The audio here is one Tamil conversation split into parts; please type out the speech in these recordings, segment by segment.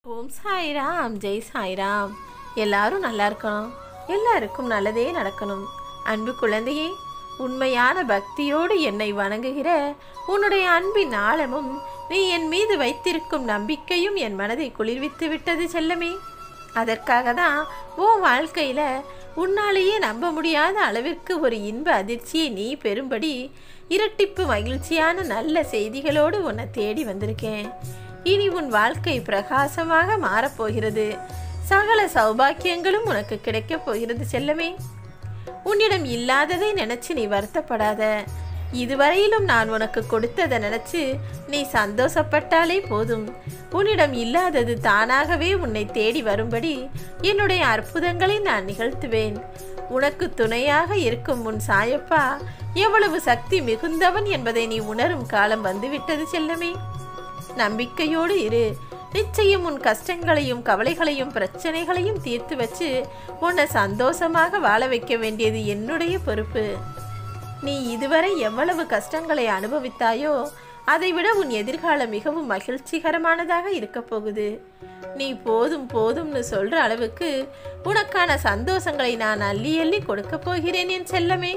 ஓம் சாய்ராம் ஜெய் சாய்ராம் எல்லாரும் நல்லா இருக்கணும் எல்லாருக்கும் நல்லதே நடக்கணும் அன்பு குழந்தையே உண்மையான பக்தியோடு என்னை வணங்குகிற உன்னுடைய அன்பின் ஆழமும் நீ என் மீது வைத்திருக்கும் நம்பிக்கையும் என் மனதை குளிர்வித்து விட்டது செல்லமே அதற்காக தான் உன் வாழ்க்கையில் உன்னாலேயே நம்ப முடியாத அளவிற்கு ஒரு இன்ப அதிர்ச்சியை நீ பெறும்படி இரட்டிப்பு மகிழ்ச்சியான நல்ல செய்திகளோடு உன்னை தேடி வந்திருக்கேன் இனி உன் வாழ்க்கை பிரகாசமாக மாறப்போகிறது சகல சௌபாக்கியங்களும் உனக்கு கிடைக்கப் போகிறது செல்லமே உன்னிடம் இல்லாததை நினைச்சு நீ வருத்தப்படாத இதுவரையிலும் நான் உனக்கு கொடுத்ததை நினைச்சு நீ சந்தோஷப்பட்டாலே போதும் உன்னிடம் இல்லாதது தானாகவே உன்னை தேடி வரும்படி என்னுடைய அற்புதங்களை நான் நிகழ்த்துவேன் உனக்கு துணையாக இருக்கும் உன் சாயப்பா எவ்வளவு சக்தி மிகுந்தவன் என்பதை நீ உணரும் காலம் வந்துவிட்டது செல்லமே நம்பிக்கையோடு இரு நிச்சயம் உன் கஷ்டங்களையும் கவலைகளையும் பிரச்சனைகளையும் தீர்த்து வச்சு உன்னை சந்தோஷமாக வாழ வைக்க வேண்டியது என்னுடைய பொறுப்பு நீ இதுவரை எவ்வளவு கஷ்டங்களை அனுபவித்தாயோ அதைவிட உன் எதிர்காலம் மிகவும் மகிழ்ச்சிகரமானதாக இருக்கப் போகுது நீ போதும் போதும்னு சொல்ற அளவுக்கு உனக்கான சந்தோஷங்களை நான் அள்ளி அள்ளி கொடுக்க போகிறேன் என் செல்லமே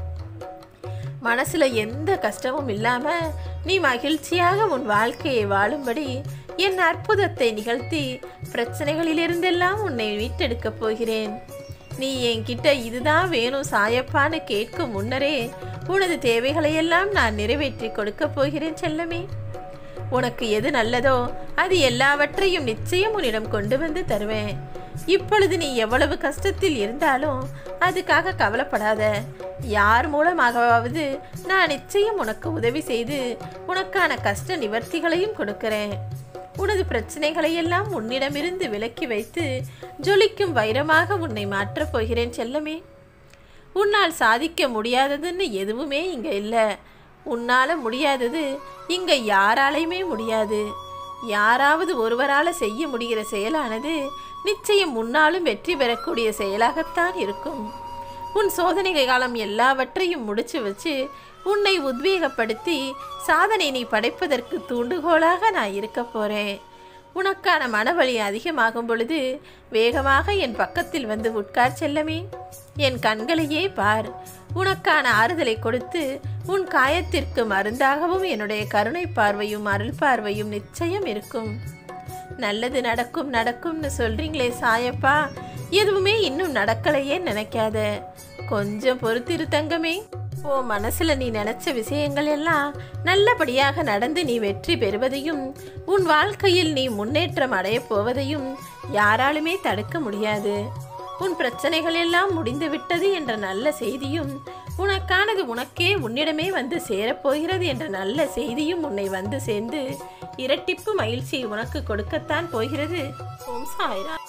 மனசுல எந்த கஷ்டமும் இல்லாம நீ மகிழ்ச்சியாக உன் வாழ்க்கையை வாழும்படி என் அற்புதத்தை நிகழ்த்தி பிரச்சனைகளிலிருந்தெல்லாம் உன்னை மீட்டெடுக்கப் போகிறேன் நீ என்கிட்ட இதுதான் வேணும் சாயப்பான்னு கேட்கும் முன்னரே உனது தேவைகளையெல்லாம் நான் நிறைவேற்றி கொடுக்கப் போகிறேன் செல்லமே உனக்கு எது நல்லதோ அது எல்லாவற்றையும் நிச்சயம் உன்னிடம் கொண்டு வந்து தருவேன் இப்பொழுது நீ எவ்வளவு கஷ்டத்தில் இருந்தாலும் அதுக்காக கவலைப்படாத யார் மூலமாகவாவது நான் நிச்சயம் உனக்கு உதவி செய்து உனக்கான கஷ்ட நிவர்த்திகளையும் கொடுக்கிறேன் உனது பிரச்சனைகளை எல்லாம் உன்னிடமிருந்து விலக்கி வைத்து ஜொலிக்கும் வைரமாக உன்னை மாற்றப் போகிறேன் செல்லமே உன்னால் சாதிக்க முடியாததுன்னு எதுவுமே இங்கே இல்லை உன்னால் முடியாதது இங்கே யாராலையுமே முடியாது யாராவது ஒருவரால் செய்ய முடிகிற செயலானது நிச்சயம் முன்னாலும் வெற்றி பெறக்கூடிய செயலாகத்தான் இருக்கும் உன் சோதனை காலம் எல்லாவற்றையும் முடிச்சு வச்சு உன்னை உத்வேகப்படுத்தி சாதனை நீ படைப்பதற்கு தூண்டுகோலாக நான் இருக்க போறேன் உனக்கான மனவழி அதிகமாகும் பொழுது வேகமாக என் பக்கத்தில் வந்து உட்கார் செல்லமே என் கண்களையே பார் உனக்கான ஆறுதலை கொடுத்து உன் காயத்திற்கு மருந்தாகவும் என்னுடைய கருணை பார்வையும் அருள் பார்வையும் நிச்சயம் இருக்கும் நல்லது நடக்கும் நடக்கும்னு சொல்றீங்களே சாயப்பா எதுவுமே இன்னும் நடக்கலையே நினைக்காத கொஞ்சம் பொறுத்திரு தங்கமே ஓ மனசுல நீ நினைச்ச விஷயங்கள் எல்லாம் நல்லபடியாக நடந்து நீ வெற்றி பெறுவதையும் உன் வாழ்க்கையில் நீ முன்னேற்றம் அடையப் போவதையும் யாராலுமே தடுக்க முடியாது உன் பிரச்சனைகள் எல்லாம் முடிந்து விட்டது என்ற நல்ல செய்தியும் உனக்கானது உனக்கே உன்னிடமே வந்து சேரப்போகிறது என்ற நல்ல செய்தியும் உன்னை வந்து சேர்ந்து இரட்டிப்பு மகிழ்ச்சியை உனக்கு கொடுக்கத்தான் போகிறது ஓம் சாய்ரா